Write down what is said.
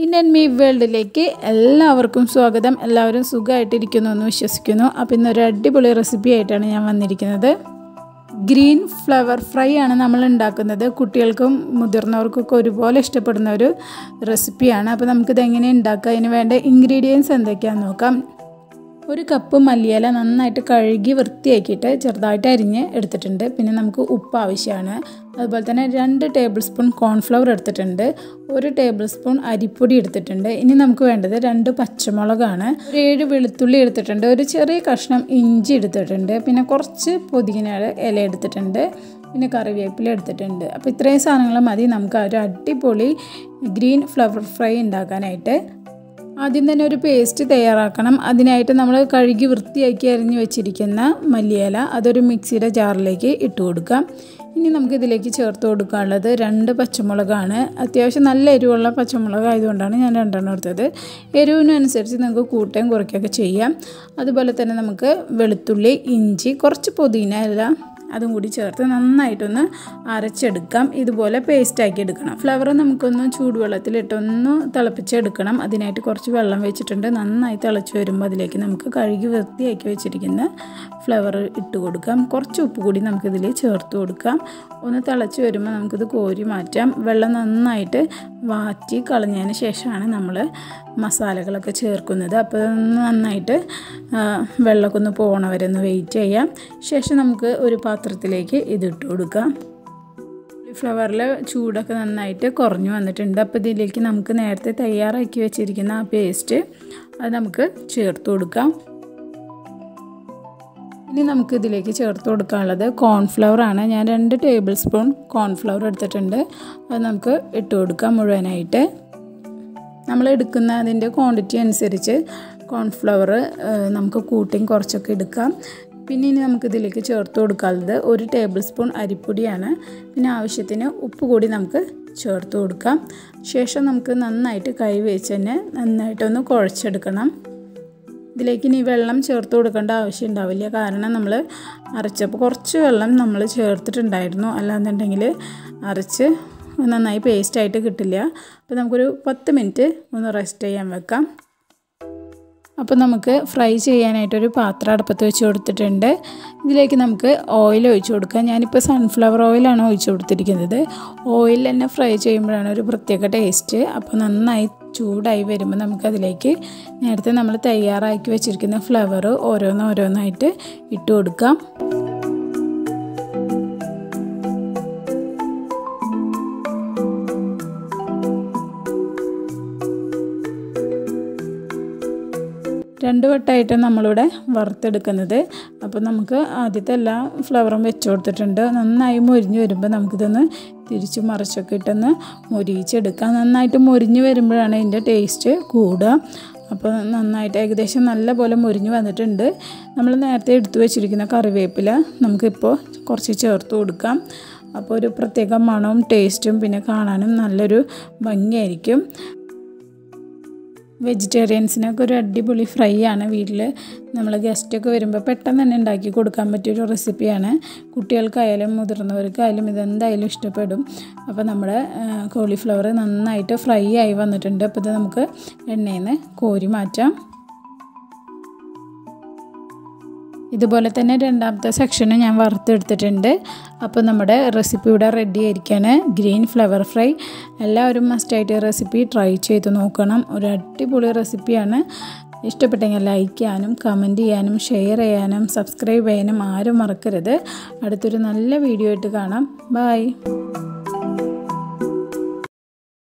Indian me വേൾഡിലേക്ക് എല്ലാവർക്കും സ്വാഗതം എല്ലാവരും സുഖമായിട്ടിരിക്കുന്നു എന്ന് വിശ്വസിക്കുന്നു അപ്പോൾ ഇന്നൊരു അടിപൊളി റെസിപ്പി ആയിട്ടാണ് ഞാൻ വന്നിരിക്കുന്നത് ഗ്രീൻ ഫ്ലവർ ഫ്രൈ ആണ് നമ്മൾ ഉണ്ടാക്കുന്നത് കുട്ടികൾക്കും മുതിർന്നവർക്കൊക്കെ ഒരുപോലെ ഇഷ്ടപ്പെടുന്ന ഒരു റെസിപ്പിയാണ് അപ്പോൾ നമുക്കിത് എങ്ങനെ ഉണ്ടാക്കുക അതിന് വേണ്ട ഇൻഗ്രീഡിയൻസ് എന്തൊക്കെയാണെന്ന് നോക്കാം ഒരു കപ്പ് മല്ലിയില നന്നായിട്ട് കഴുകി വൃത്തിയാക്കിയിട്ട് ചെറുതായിട്ട് അരിഞ്ഞ് എടുത്തിട്ടുണ്ട് പിന്നെ നമുക്ക് ഉപ്പ് ആവശ്യമാണ് അതുപോലെ തന്നെ രണ്ട് ടേബിൾ സ്പൂൺ കോൺഫ്ലവർ എടുത്തിട്ടുണ്ട് ഒരു ടേബിൾ സ്പൂൺ അരിപ്പൊടി എടുത്തിട്ടുണ്ട് ഇനി നമുക്ക് വേണ്ടത് രണ്ട് പച്ചമുളകാണ് ഒരു ഏഴ് വെളുത്തുള്ളി എടുത്തിട്ടുണ്ട് ഒരു ചെറിയ കഷ്ണം ഇഞ്ചി എടുത്തിട്ടുണ്ട് പിന്നെ കുറച്ച് പുതിനയുടെ ഇല എടുത്തിട്ടുണ്ട് പിന്നെ കറിവേപ്പില എടുത്തിട്ടുണ്ട് അപ്പോൾ ഇത്രയും സാധനങ്ങൾ മതി നമുക്ക് ഒരു അടിപൊളി ഗ്രീൻ ഫ്ലവർ ഫ്രൈ ഉണ്ടാക്കാനായിട്ട് ആദ്യം തന്നെ ഒരു പേസ്റ്റ് തയ്യാറാക്കണം അതിനായിട്ട് നമ്മൾ കഴുകി വൃത്തിയാക്കി അരിഞ്ഞ് വെച്ചിരിക്കുന്ന മല്ലിയില അതൊരു മിക്സിയുടെ ജാറിലേക്ക് ഇട്ട് കൊടുക്കാം ഇനി നമുക്ക് ഇതിലേക്ക് ചേർത്ത് കൊടുക്കാനുള്ളത് രണ്ട് പച്ചമുളകാണ് അത്യാവശ്യം നല്ല എരിവുള്ള പച്ചമുളക് ആയതുകൊണ്ടാണ് ഞാൻ രണ്ടെണ്ണം എടുത്തത് എരിവിനനുസരിച്ച് നമുക്ക് കൂട്ടുകയും കുറയ്ക്കുകയൊക്കെ ചെയ്യാം അതുപോലെ തന്നെ നമുക്ക് വെളുത്തുള്ളി ഇഞ്ചി കുറച്ച് പുതിന എല്ലാം അതും കൂടി ചേർത്ത് നന്നായിട്ടൊന്ന് അരച്ചെടുക്കാം ഇതുപോലെ പേസ്റ്റാക്കി എടുക്കണം ഫ്ലവർ നമുക്കൊന്ന് ചൂടുവെള്ളത്തിലിട്ടൊന്ന് തിളപ്പിച്ചെടുക്കണം അതിനായിട്ട് കുറച്ച് വെള്ളം വെച്ചിട്ടുണ്ട് നന്നായി തിളച്ച് വരുമ്പോൾ അതിലേക്ക് നമുക്ക് കഴുകി വൃത്തിയാക്കി വെച്ചിരിക്കുന്ന ഫ്ലവർ ഇട്ട് കൊടുക്കാം കുറച്ച് ഉപ്പ് കൂടി നമുക്കിതിൽ ചേർത്ത് കൊടുക്കാം ഒന്ന് തിളച്ച് വരുമ്പോൾ നമുക്കിത് കോരി മാറ്റാം വെള്ളം നന്നായിട്ട് വാറ്റി കളഞ്ഞതിന് ശേഷമാണ് നമ്മൾ മസാലകളൊക്കെ ചേർക്കുന്നത് അപ്പോൾ നന്നായിട്ട് വെള്ളമൊക്കെ ഒന്ന് പോകണ വരെ ഒന്ന് വെയിറ്റ് ചെയ്യാം ശേഷം നമുക്ക് ഒരു പാത്രത്തിലേക്ക് ഇതിട്ട് കൊടുക്കാം ഫ്ലവറിൽ ചൂടൊക്കെ നന്നായിട്ട് കുറഞ്ഞു വന്നിട്ടുണ്ട് അപ്പോൾ ഇതിലേക്ക് നമുക്ക് നേരത്തെ തയ്യാറാക്കി വെച്ചിരിക്കുന്ന ആ പേസ്റ്റ് അത് നമുക്ക് ചേർത്ത് കൊടുക്കാം ഇനി നമുക്ക് ഇതിലേക്ക് ചേർത്ത് കൊടുക്കാനുള്ളത് കോൺഫ്ലവർ ആണ് ഞാൻ രണ്ട് ടേബിൾ സ്പൂൺ കോൺഫ്ലവർ എടുത്തിട്ടുണ്ട് അത് നമുക്ക് ഇട്ട് കൊടുക്കാം മുഴുവനായിട്ട് നമ്മൾ എടുക്കുന്ന അതിൻ്റെ ക്വാണ്ടിറ്റി അനുസരിച്ച് കോൺഫ്ലവർ നമുക്ക് കൂട്ടിയും കുറച്ചൊക്കെ എടുക്കാം പിന്നെ ഇനി നമുക്കിതിലേക്ക് ചേർത്ത് കൊടുക്കാനുള്ളത് ഒരു ടേബിൾ സ്പൂൺ അരിപ്പൊടിയാണ് പിന്നെ ആവശ്യത്തിന് ഉപ്പ് കൂടി നമുക്ക് ചേർത്ത് കൊടുക്കാം ശേഷം നമുക്ക് നന്നായിട്ട് കൈ വെച്ച് തന്നെ നന്നായിട്ടൊന്ന് കുഴച്ചെടുക്കണം ഇതിലേക്ക് ഇനി വെള്ളം ചേർത്ത് കൊടുക്കേണ്ട ആവശ്യം ഉണ്ടാവില്ല കാരണം നമ്മൾ അരച്ചപ്പോൾ കുറച്ച് വെള്ളം നമ്മൾ ചേർത്തിട്ടുണ്ടായിരുന്നു അല്ലാന്നുണ്ടെങ്കിൽ അരച്ച് നന്നായി പേസ്റ്റായിട്ട് കിട്ടില്ല അപ്പോൾ നമുക്കൊരു പത്ത് മിനിറ്റ് ഒന്ന് റെസ്റ്റ് ചെയ്യാൻ വെക്കാം അപ്പോൾ നമുക്ക് ഫ്രൈ ചെയ്യാനായിട്ടൊരു പാത്രം അടുപ്പത്ത് വെച്ച് കൊടുത്തിട്ടുണ്ട് ഇതിലേക്ക് നമുക്ക് ഓയിൽ ഒഴിച്ച് കൊടുക്കാം ഞാനിപ്പോൾ സൺഫ്ലവർ ഓയിലാണ് ഒഴിച്ച് കൊടുത്തിരിക്കുന്നത് ഓയിൽ തന്നെ ഫ്രൈ ചെയ്യുമ്പോഴാണ് ഒരു പ്രത്യേക ടേസ്റ്റ് അപ്പോൾ നന്നായി ചൂടായി വരുമ്പോൾ നമുക്കതിലേക്ക് നേരത്തെ നമ്മൾ തയ്യാറാക്കി വെച്ചിരിക്കുന്ന ഫ്ലവർ ഓരോന്നോരോന്നായിട്ട് ഇട്ട് കൊടുക്കാം രണ്ട് വട്ടമായിട്ട് നമ്മളിവിടെ വറുത്തെടുക്കുന്നത് അപ്പോൾ നമുക്ക് ആദ്യത്തെ എല്ലാ ഫ്ലവറും വെച്ച് കൊടുത്തിട്ടുണ്ട് നന്നായി മൊരിഞ്ഞ് വരുമ്പോൾ നമുക്കിതൊന്ന് തിരിച്ച് മറിച്ചൊക്കെ ഇട്ടൊന്ന് മൊരിയിച്ചെടുക്കാം നന്നായിട്ട് മൊരിഞ്ഞ് വരുമ്പോഴാണ് ഇതിൻ്റെ ടേസ്റ്റ് കൂടുക അപ്പോൾ നന്നായിട്ട് ഏകദേശം നല്ല പോലെ മുരിഞ്ഞ് വന്നിട്ടുണ്ട് നമ്മൾ നേരത്തെ എടുത്തു വെച്ചിരിക്കുന്ന കറിവേപ്പില നമുക്കിപ്പോൾ കുറച്ച് ചേർത്ത് കൊടുക്കാം അപ്പോൾ ഒരു പ്രത്യേക മണവും ടേസ്റ്റും പിന്നെ കാണാനും നല്ലൊരു ഭംഗിയായിരിക്കും വെജിറ്റേറിയൻസിനൊക്കെ ഒരു അടിപൊളി ഫ്രൈ ആണ് വീട്ടിൽ നമ്മൾ ഗസ്റ്റൊക്കെ വരുമ്പോൾ പെട്ടെന്ന് തന്നെ ഉണ്ടാക്കി കൊടുക്കാൻ പറ്റിയൊരു റെസിപ്പിയാണ് കുട്ടികൾക്കായാലും മുതിർന്നവർക്കായാലും ഇതെന്തായാലും ഇഷ്ടപ്പെടും അപ്പോൾ നമ്മുടെ കോളിഫ്ലവർ നന്നായിട്ട് ഫ്രൈ ആയി വന്നിട്ടുണ്ട് അപ്പോൾ ഇത് നമുക്ക് എണ്ണയിൽ നിന്ന് കോരി മാറ്റാം ഇതുപോലെ തന്നെ രണ്ടാമത്തെ സെക്ഷന് ഞാൻ വറുത്തെടുത്തിട്ടുണ്ട് അപ്പോൾ നമ്മുടെ റെസിപ്പി ഇവിടെ റെഡി ആയിരിക്കുകയാണ് ഗ്രീൻ ഫ്ലവർ ഫ്രൈ എല്ലാവരും മസ്റ്റായിട്ട് റെസിപ്പി ട്രൈ ചെയ്ത് നോക്കണം ഒരു അടിപൊളി റെസിപ്പിയാണ് ഇഷ്ടപ്പെട്ടെങ്കിൽ ലൈക്ക് ചെയ്യാനും കമൻറ്റ് ചെയ്യാനും ഷെയർ ചെയ്യാനും സബ്സ്ക്രൈബ് ചെയ്യാനും ആരും മറക്കരുത് അടുത്തൊരു നല്ല വീഡിയോ ആയിട്ട് കാണാം ബായ്